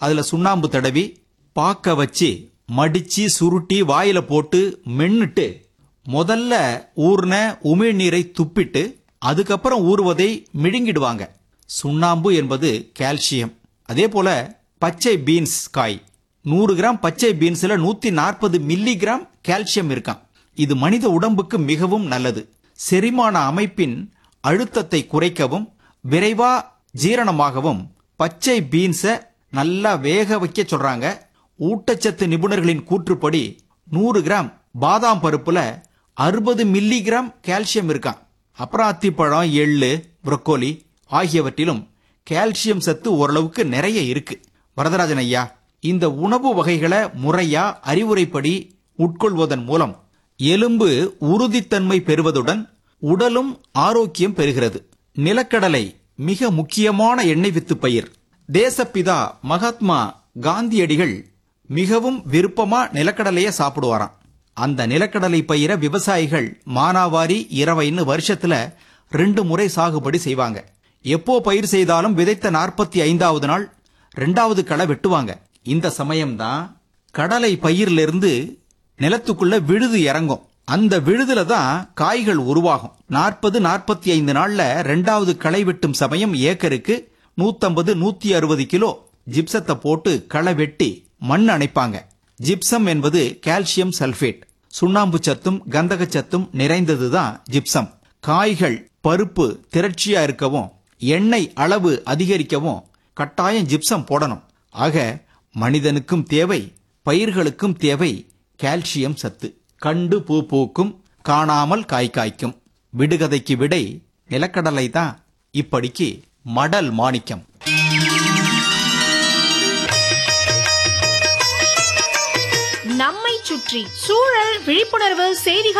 அதுல சுண்ணாம்பு தடவி பாக்க வச்சு மடிச்சு சுருட்டி வாயில போட்டு மென்னுட்டு முதல்ல ஊர்ன உமிழ்நீரை துப்பிட்டு அதுக்கப்புறம் ஊறுவதை மிழுங்கிடுவாங்க சுண்ணாம்பு என்பது கால்சியம் அதே போல பச்சை பீன்ஸ் காய் நூறு கிராம் பச்சை பீன்ஸ்ல நூத்தி நாற்பது மில்லி கிராம் கால்சியம் இருக்காம் இது மனித உடம்புக்கு மிகவும் நல்லது செரிமான அமைப்பின் அழுத்தத்தை குறைக்கவும் விரைவா ஜீரணமாகவும் பச்சை பீன்ஸை நல்லா வேக வைக்க சொல்றாங்க ஊட்டச்சத்து நிபுணர்களின் கூற்றுப்படி நூறு கிராம் பாதாம் பருப்புல அறுபது மில்லி கிராம் கால்சியம் இருக்காம் அப்புறம் அத்திப்பழம் எள்ளு புரோக்கோலி ஆகியவற்றிலும் கால்சியம் சத்து ஓரளவுக்கு நிறைய இருக்கு வரதராஜன் ஐயா இந்த உணவு வகைகளை முறையா அறிவுரைப்படி உட்கொள்வதன் மூலம் எலும்பு உறுதித்தன்மை பெறுவதுடன் உடலும் ஆரோக்கியம் பெறுகிறது நிலக்கடலை மிக முக்கியமான எண்ணெய் வித்து பயிர் தேசப்பிதா மகாத்மா காந்தியடிகள் மிகவும் விருப்பமா நிலக்கடலைய சாப்பிடுவாராம் அந்த நிலக்கடலை பயிரை விவசாயிகள் மானாவாரி இரவைன்னு வருஷத்துல ரெண்டு முறை சாகுபடி செய்வாங்க எப்போ பயிர் செய்தாலும் விதைத்த நாற்பத்தி ஐந்தாவது நாள் ரெண்டாவது களை வெட்டுவாங்க இந்த சமயம்தான் கடலை பயிரிலிருந்து நிலத்துக்குள்ள விழுது இறங்கும் அந்த விழுதுல தான் காய்கள் உருவாகும் நாற்பது நாற்பத்தி ஐந்து நாள்ல ரெண்டாவது களை வெட்டும் சமயம் ஏக்கருக்கு நூத்தம்பது நூத்தி அறுபது கிலோ ஜிப்சத்தை போட்டு களை வெட்டி மண் அணைப்பாங்க ஜிப்சம் என்பது கால்சியம் சல்பேட் சுண்ணாம்பு சத்தும் கந்தக சத்தும் நிறைந்ததுதான் ஜிப்சம் காய்கள் பருப்பு திரட்சியா இருக்கவும் எண்ணெய் அளவு அதிகரிக்கவும் கட்டாயம் ஜிப்சம் போடணும் ஆக மனிதனுக்கும் தேவை பயிர்களுக்கும் தேவை கால்சியம் சத்து கண்டு பூ பூக்கும் காணாமல் காய் காய்க்கும் விடுகதைக்கு விடை நிலக்கடலை தான் இப்படிக்கு மடல் மாணிக்கம் நம்மை சுற்றி சூழல் விழிப்புணர்வு செய்திகள்